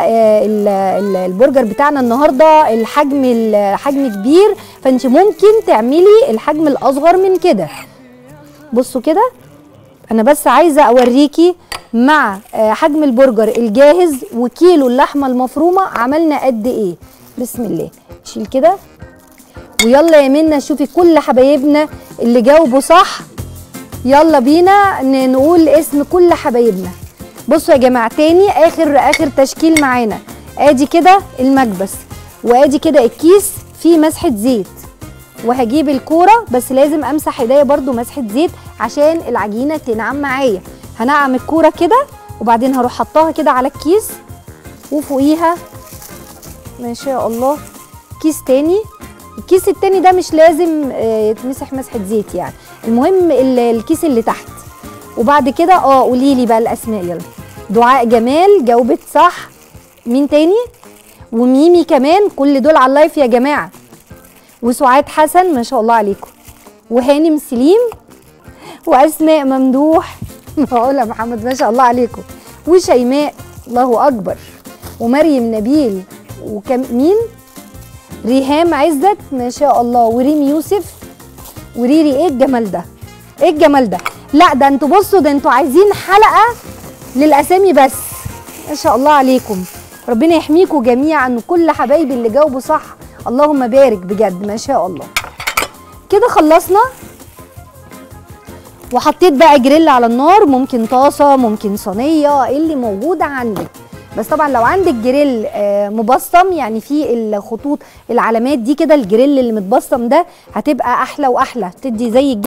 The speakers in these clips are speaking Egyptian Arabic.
آه، ال- ال- البرجر بتاعنا النهارده الحجم الحجم كبير فانت ممكن تعملي الحجم الاصغر من كده بصوا كده انا بس عايزه اوريكي مع آه، حجم البرجر الجاهز وكيلو اللحمه المفرومه عملنا قد ايه بسم الله شيل كده ويلا يا منى شوفي كل حبايبنا اللي جاوبوا صح يلا بينا ن- نقول اسم كل حبايبنا بصوا يا جماعه تاني اخر اخر تشكيل معانا ادي كده المكبس وادي كده الكيس فيه مسحه زيت وهجيب الكوره بس لازم امسح ايديا برضو مسحه زيت عشان العجينه تنعم معايا هنعم الكوره كده وبعدين هروح حطاها كده على الكيس وفوقيها ما شاء الله كيس تاني الكيس التاني ده مش لازم آه، يتمسح مسحه زيت يعني المهم ال- الكيس اللي تحت وبعد كده اه قولي لي بقى الاسماء يلا دعاء جمال جاوبت صح مين تاني وميمي كمان كل دول على اللايف يا جماعه وسعاد حسن ما شاء الله عليكم وهانم سليم واسماء ممدوح وعلا محمد ما شاء الله عليكم وشيماء الله اكبر ومريم نبيل وكم مين ريهام عزت ما شاء الله وريم يوسف وريري ايه الجمال ده ايه الجمال ده لا ده انتوا بصوا ده انتوا عايزين حلقه للاسامي بس ما شاء الله عليكم ربنا يحميكم جميعا وكل حبايبي اللي جاوبوا صح اللهم بارك بجد ما شاء الله كده خلصنا وحطيت بقى جريل على النار ممكن طاسه ممكن صينيه اللي موجوده عندك بس طبعا لو عندك جريل آه، مبسطم يعني في الخطوط العلامات دي كده الجريل اللي متبسطم ده هتبقى احلى واحلى تدي زي الج-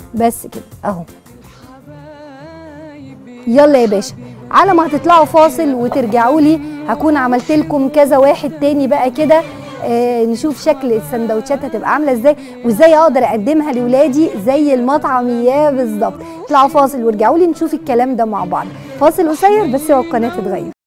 بس كده اهو يلا يا باشا على ما هتطلعوا فاصل وترجعوا لي هكون عملت لكم كذا واحد تاني بقى كده آه نشوف شكل السندوتشات هتبقى عامله ازاي وازاي اقدر اقدمها لاولادي زي المطعميه بالظبط اطلعوا فاصل وارجعوا لي نشوف الكلام ده مع بعض فاصل قصير بس هو القناه تتغير